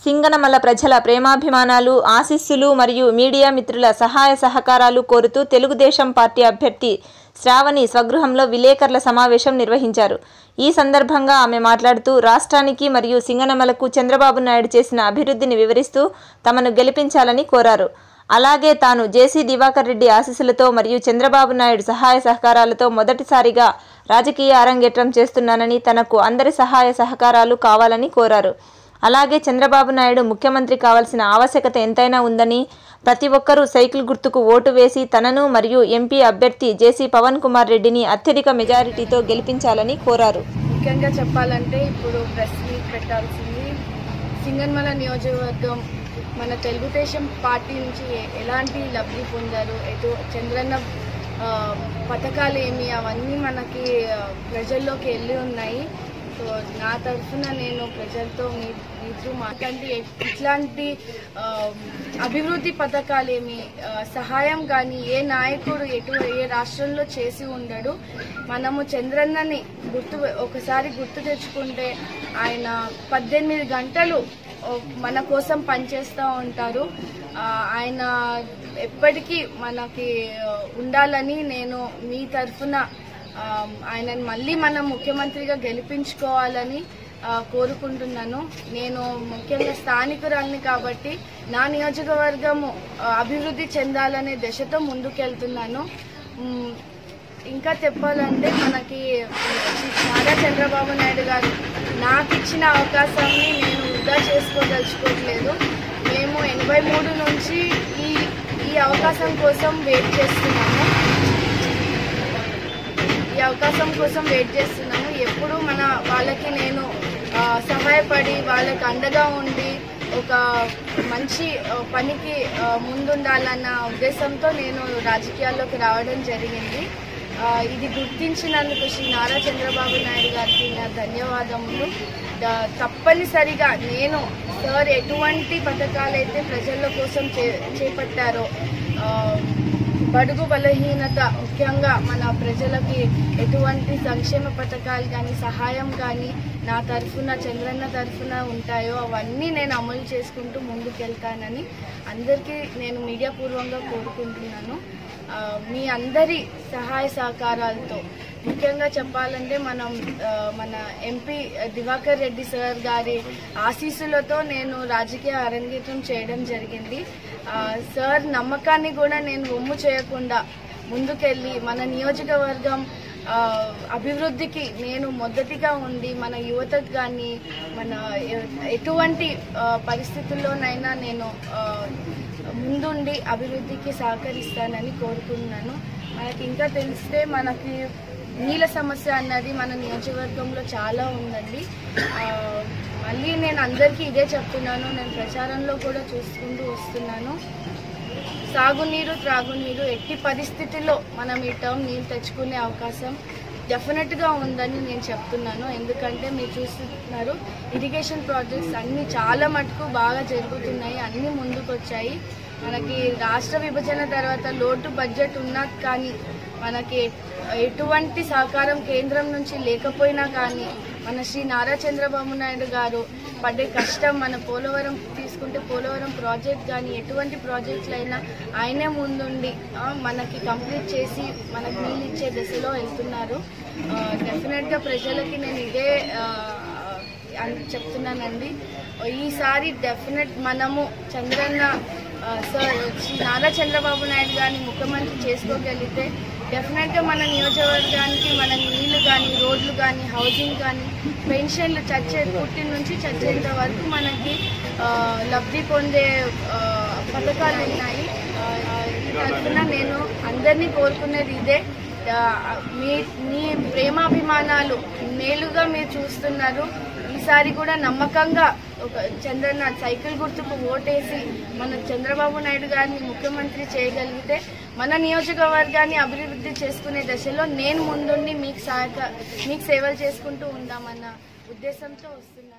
సింగనమల ప్రజల ప్రేమాభిమానాలు ఆశీస్సులు మరియు మీడియా మిత్రుల సహాయ సహకారాలు కోరుతూ తెలుగుదేశం పార్టీ అభ్యర్థి శ్రావణి స్వగృహంలో విలేకరుల సమావేశం నిర్వహించారు ఈ సందర్భంగా ఆమె మాట్లాడుతూ రాష్ట్రానికి మరియు సింగనమలకు చంద్రబాబు నాయుడు చేసిన అభివృద్ధిని వివరిస్తూ తమను గెలిపించాలని కోరారు అలాగే తాను జేసీ దివాకర్ రెడ్డి ఆశీస్సులతో మరియు చంద్రబాబు నాయుడు సహాయ సహకారాలతో మొదటిసారిగా రాజకీయ అరంగేట్రం చేస్తున్నానని తనకు అందరి సహాయ సహకారాలు కావాలని కోరారు అలాగే చంద్రబాబు నాయుడు ముఖ్యమంత్రి కావాల్సిన ఆవశ్యకత ఎంతైనా ఉందని ప్రతి ఒక్కరూ సైకిల్ గుర్తుకు ఓటు వేసి తనను మరియు ఎంపీ అభ్యర్థి జేసీ పవన్ కుమార్ రెడ్డిని అత్యధిక మెజారిటీతో గెలిపించాలని కోరారు ముఖ్యంగా చెప్పాలంటే ఇప్పుడు ప్రెస్ మీట్ పెట్టాల్సింది సింగన్మల నియోజకవర్గం మన తెలుగుదేశం పార్టీ నుంచి ఎ- ఎలాంటి లబ్ధి పొందారు ఎటు చంద్రన్న ఆ, పథకాలు ఏమి అవన్నీ మనకి ఆ, ప్రజల్లోకి వెళ్ళి ఉన్నాయి సో నా తరఫున నేను ప్రజలతో మీ మీతో మాట్లాడి ఇట్లాంటి ఆ, అభివృద్ధి పథకాలు ఏమి ఆ, సహాయం కానీ ఏ నాయకుడు ఎటు ఏ రాష్ట్రంలో చేసి ఉండడు మనము చంద్రన్నని గుర్తు ఒకసారి గుర్తు తెచ్చుకుంటే ఆయన పద్దెనిమిది గంటలు ఓ, మన కోసం పనిచేస్తూ ఉంటారు ఆ, ఆయన ఎప్పటికీ మనకి ఆ, ఉండాలని నేను మీ తరఫున ఆ, ఆయనని మళ్ళీ మనం ముఖ్యమంత్రిగా గెలిపించుకోవాలని ఆ, కోరుకుంటున్నాను నేను ముఖ్యంగా స్థానికురాలిని కాబట్టి నా నియోజకవర్గము ఆ, అభివృద్ధి చెందాలనే దశతో ముందుకెళ్తున్నాను మ్, ఇంకా చెప్పాలంటే మనకి నారా చంద్రబాబు నాయుడు గారు నాకు ఇచ్చిన అవకాశాన్ని నేను వృధా చేసుకోదలుచుకోవట్లేదు మేము ఎనభై మూడు నుంచి ఈ ఈ అవకాశం కోసం వెయిట్ చేస్తున్నాము ఈ అవకాశం కోసం వెయిట్ చేస్తున్నాము ఎప్పుడు మన వాళ్ళకి నేను ఆ, సహాయపడి వాళ్ళకి అండగా ఉండి ఒక మంచి ఆ, పనికి ఆ, ముందుండాలన్న ఉద్దేశంతో నేను రాజకీయాల్లోకి రావడం జరిగింది ఆ, ఇది గుర్తించినందుకు శ్రీ నారా చంద్రబాబు నాయుడు గారికి నా ధన్యవాదములు ద- తప్పనిసరిగా నేను సార్ ఎటువంటి పథకాలైతే ప్రజల కోసం చే చేపట్టారో ఆ, బడుగు బలహీనత ముఖ్యంగా మన ప్రజలకి ఎటువంటి సంక్షేమ పథకాలు కానీ సహాయం కానీ నా తరఫున చంద్రన్న తరఫున ఉంటాయో అవన్నీ నేను అమలు చేసుకుంటూ ముందుకెళ్తానని అందరికీ నేను మీడియా పూర్వంగా కోరుకుంటున్నాను ఆ, మీ అందరి సహాయ సహకారాలతో ముఖ్యంగా చెప్పాలంటే మనం ఆ, మన ఎంపీ దివాకర్ రెడ్డి సార్ గారి ఆశీస్సులతో నేను రాజకీయ అరంగేట్రం చేయడం జరిగింది ఆ, సార్ నమ్మకాన్ని కూడా నేను ఒమ్ము చేయకుండా ముందుకెళ్ళి మన నియోజకవర్గం ఆ, అభివృద్ధికి నేను మొదటిగా ఉండి మన యువతకు కానీ మన ఎ- ఎటువంటి ఆ, పరిస్థితుల్లోనైనా నేను ఆ, ముందుండి అభివృద్ధికి సహకరిస్తానని కోరుకుంటున్నాను మనకి ఇంకా తెలిస్తే మనకి నీళ్ళ సమస్య అన్నది మన నియోజకవర్గంలో చాలా ఉందండి ఆ, మళ్ళీ నేను అందరికీ ఇదే చెప్తున్నాను నేను ప్రచారంలో కూడా చూసుకుంటూ వస్తున్నాను సాగునీరు త్రాగునీరు ఎట్టి పరిస్థితుల్లో మనం ఈ టర్మ్ నీళ్ళు తెచ్చుకునే అవకాశం డెఫినెట్గా ఉందని నేను చెప్తున్నాను ఎందుకంటే మీరు చూస్తున్నారు ఇరిగేషన్ ప్రాజెక్ట్స్ అన్నీ చాలా మటుకు బాగా జరుగుతున్నాయి అన్నీ ముందుకొచ్చాయి మనకి రాష్ట్ర విభజన తర్వాత లోటు బడ్జెట్ ఉన్నా కానీ మనకి ఎటువంటి సహకారం కేంద్రం నుంచి లేకపోయినా కానీ మన శ్రీ నారా చంద్రబాబు నాయుడు గారు పడే కష్టం మన పోలవరం తీసుకుంటే పోలవరం ప్రాజెక్ట్ కానీ ఎటువంటి ప్రాజెక్టులు అయినా ఆయనే ముందుండి ఆ, మనకి కంప్లీట్ చేసి మనకి నీళ్ళు ఇచ్చే దశలో వెళ్తున్నారు డెఫినెట్గా ప్రజలకి నేను ఇదే ఆ, అని చెప్తున్నానండి ఈసారి డెఫినెట్ మనము చంద్రన్న ఆ, సార్ శ్రీ నారా చంద్రబాబు నాయుడు గారిని ముఖ్యమంత్రి చేసుకోగలిగితే డెఫినెట్గా మన నియోజకవర్గానికి మన నీళ్లు కానీ రోడ్లు కానీ హౌసింగ్ కానీ పెన్షన్లు చచ్చే పుట్టిన నుంచి చచ్చేంత వరకు మనకి ఆ, లబ్ధి పొందే ఆ, పథకాలు ఉన్నాయి ఆ, ఈ తరఫున నేను అందరినీ కోరుకునేది ఇదే ఆ, మీ మీ ప్రేమాభిమానాలు మేలుగా మీరు చూస్తున్నారు ఈసారి కూడా నమ్మకంగా ఒక చంద్రన్న సైకిల్ గుర్తుకు ఓటేసి మన చంద్రబాబు నాయుడు గారిని ముఖ్యమంత్రి చేయగలిగితే మన నియోజకవర్గాన్ని అభివృద్ధి చేసుకునే దశలో నేను ముందుండి మీకు సహాయక మీకు సేవలు చేసుకుంటూ ఉందామన్న ఉద్దేశంతో వస్తున్నాను